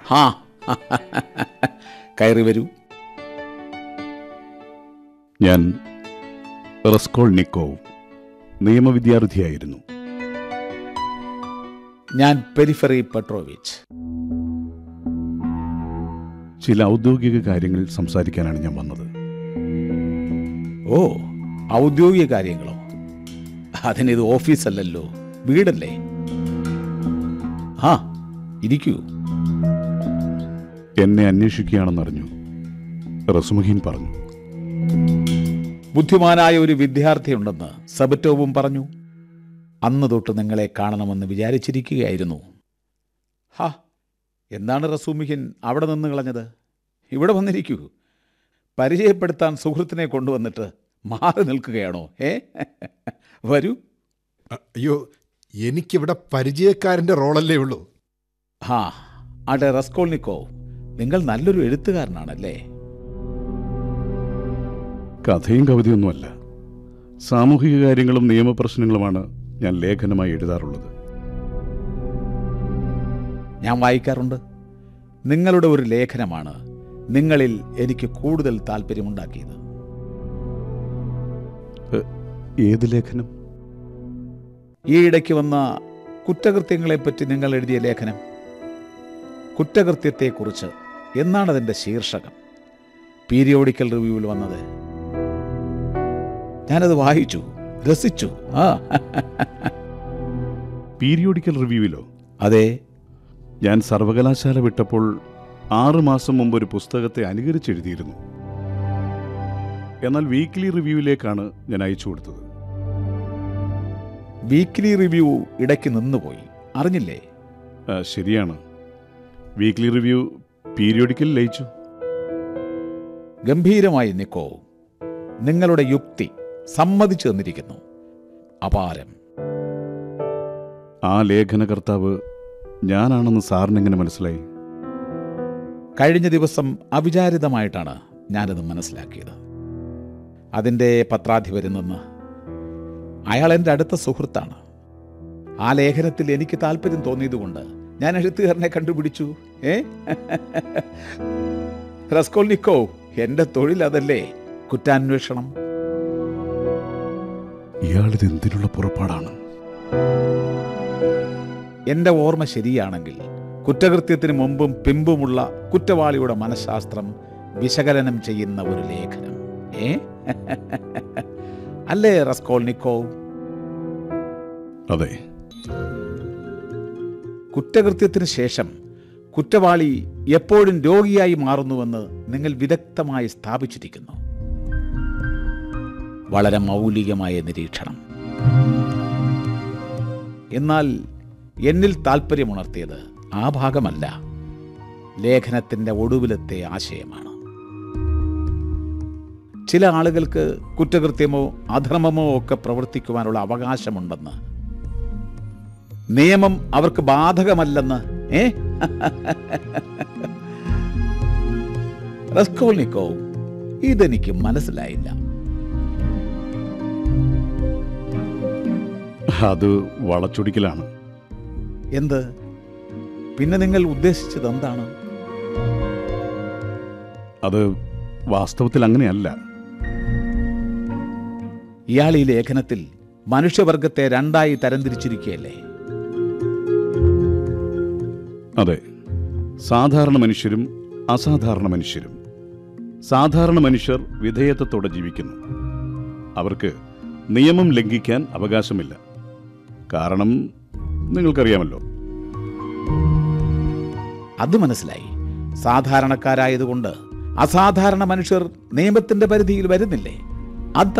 ഹാ കയറി വരൂ ഞാൻ റസ്കോൾ നിക്കോവ് നിയമവിദ്യാർത്ഥിയായിരുന്നു ഞാൻ പെരിഫറി പെട്രോവിച്ച് ചില ഔദ്യോഗിക കാര്യങ്ങൾ സംസാരിക്കാനാണ് ഞാൻ വന്നത് ഓ ഔദ്യോഗിക കാര്യങ്ങളോ അതിനിത് ഓഫീസല്ലല്ലോ വീടല്ലേ ആ ഇരിക്കൂ എന്നെ അന്വേഷിക്കുകയാണെന്നറിഞ്ഞു റസുമുഖീൻ പറഞ്ഞു ബുദ്ധിമാനായ ഒരു വിദ്യാർത്ഥിയുണ്ടെന്ന് സബറ്റോവും പറഞ്ഞു അന്ന് തൊട്ട് നിങ്ങളെ കാണണമെന്ന് വിചാരിച്ചിരിക്കുകയായിരുന്നു ഹാ എന്താണ് റസൂമിഹിൻ അവിടെ നിന്ന് കളഞ്ഞത് ഇവിടെ വന്നിരിക്കൂ പരിചയപ്പെടുത്താൻ സുഹൃത്തിനെ കൊണ്ടുവന്നിട്ട് മാറി നിൽക്കുകയാണോ ഏ വരൂ അ- അയ്യോ എനിക്കിവിടെ പരിചയക്കാരന്റെ റോളല്ലേ ഉള്ളൂ ഹാ അടെ റസ്കോൾനിക്കോ നിങ്ങൾ നല്ലൊരു എഴുത്തുകാരനാണല്ലേ കഥയും കവിതയൊന്നുമല്ല സാമൂഹിക കാര്യങ്ങളും നിയമപ്രശ്നങ്ങളുമാണ് ഞാൻ ലേഖനമായി എഴുതാറുള്ളത് ഞാൻ വായിക്കാറുണ്ട് നിങ്ങളുടെ ഒരു ലേഖനമാണ് നിങ്ങളിൽ എനിക്ക് കൂടുതൽ താല്പര്യമുണ്ടാക്കിയത് ഏത് ലേഖനം ഈ ഇടയ്ക്ക് വന്ന കുറ്റകൃത്യങ്ങളെപ്പറ്റി നിങ്ങൾ എഴുതിയ ലേഖനം കുറ്റകൃത്യത്തെക്കുറിച്ച് എന്നാണ് അതിൻ്റെ ശീർഷകം പീരിയോഡിക്കൽ റിവ്യൂവിൽ വന്നത് ഞാനത് വായിച്ചു രസിച്ചു ആ പീരിയോഡിക്കൽ റിവ്യൂവിലോ അതെ ഞാൻ സർവകലാശാല വിട്ടപ്പോൾ ആറ് മാസം മുമ്പ് ഒരു പുസ്തകത്തെ അനുകരിച്ചെഴുതിയിരുന്നു എന്നാൽ വീക്ക്ലി റിവ്യൂവിലേക്കാണ് ഞാൻ അയച്ചു കൊടുത്തത് വീക്ക്ലി റിവ്യൂ ഇടയ്ക്ക് നിന്നുപോയി അറിഞ്ഞില്ലേ ആ, ശരിയാണ് വീക്ക്ലി റിവ്യൂ പീരിയോഡിക്കൽ ലയിച്ചു ഗംഭീരമായി നിക്കോ നിങ്ങളുടെ യുക്തി സമ്മതിച്ചു തന്നിരിക്കുന്നു അപാരം ആ ലേഖനകർത്താവ് ഞാനാണെന്ന് സാറിനെങ്ങനെ മനസ്സിലായി കഴിഞ്ഞ ദിവസം അവിചാരിതമായിട്ടാണ് ഞാനത് മനസ്സിലാക്കിയത് അതിൻ്റെ പത്രാധിപരിൽ നിന്ന് അയാൾ എൻ്റെ അടുത്ത സുഹൃത്താണ് ആ ലേഖനത്തിൽ എനിക്ക് താല്പര്യം തോന്നിയതുകൊണ്ട് ഞാൻ എഴുത്തുകാരനെ കണ്ടുപിടിച്ചു ഏ റസ്കോൾനിക്കോ എൻ്റെ തൊഴിൽ അതല്ലേ കുറ്റാന്വേഷണം ഇയാളിത് എന്തിനുള്ള പുറപ്പാടാണ് എൻ്റെ ഓർമ്മ ശരിയാണെങ്കിൽ കുറ്റകൃത്യത്തിന് മുമ്പും പിമ്പുമുള്ള കുറ്റവാളിയുടെ മനഃശാസ്ത്രം വിശകലനം ചെയ്യുന്ന ഒരു ലേഖനം ഏ അല്ലേ റസ്കോൾനിക്കോ അതെ കുറ്റകൃത്യത്തിന് ശേഷം കുറ്റവാളി എപ്പോഴും രോഗിയായി മാറുന്നുവെന്ന് നിങ്ങൾ വിദഗ്ധമായി സ്ഥാപിച്ചിരിക്കുന്നു വളരെ മൗലികമായ നിരീക്ഷണം എന്നാൽ എന്നിൽ താല്പര്യമുണർത്തിയത് ആ ഭാഗമല്ല ലേഖനത്തിൻ്റെ ഒടുവിലത്തെ ആശയമാണ് ചില ആളുകൾക്ക് കുറ്റകൃത്യമോ അധർമ്മമോ ഒക്കെ പ്രവർത്തിക്കുവാനുള്ള അവകാശമുണ്ടെന്ന് നിയമം അവർക്ക് ബാധകമല്ലെന്ന് ഏ റസ്കോൾനിക്കോ ഇതെനിക്ക് മനസ്സിലായില്ല അത് വളച്ചൊടിക്കലാണ് എന്ത് പിന്നെ നിങ്ങൾ ഉദ്ദേശിച്ചത് എന്താണ് അത് വാസ്തവത്തിൽ അങ്ങനെയല്ല ഇയാൾ ഈ ലേഖനത്തിൽ മനുഷ്യവർഗത്തെ രണ്ടായി തരംതിരിച്ചിരിക്കുകയല്ലേ അതെ സാധാരണ മനുഷ്യരും അസാധാരണ മനുഷ്യരും സാധാരണ മനുഷ്യർ വിധേയത്വത്തോടെ ജീവിക്കുന്നു അവർക്ക് നിയമം ലംഘിക്കാൻ അവകാശമില്ല കാരണം നിങ്ങൾക്കറിയാമല്ലോ അത് മനസ്സിലായി സാധാരണക്കാരായതുകൊണ്ട് അസാധാരണ മനുഷ്യർ നിയമത്തിന്റെ പരിധിയിൽ വരുന്നില്ലേ അത്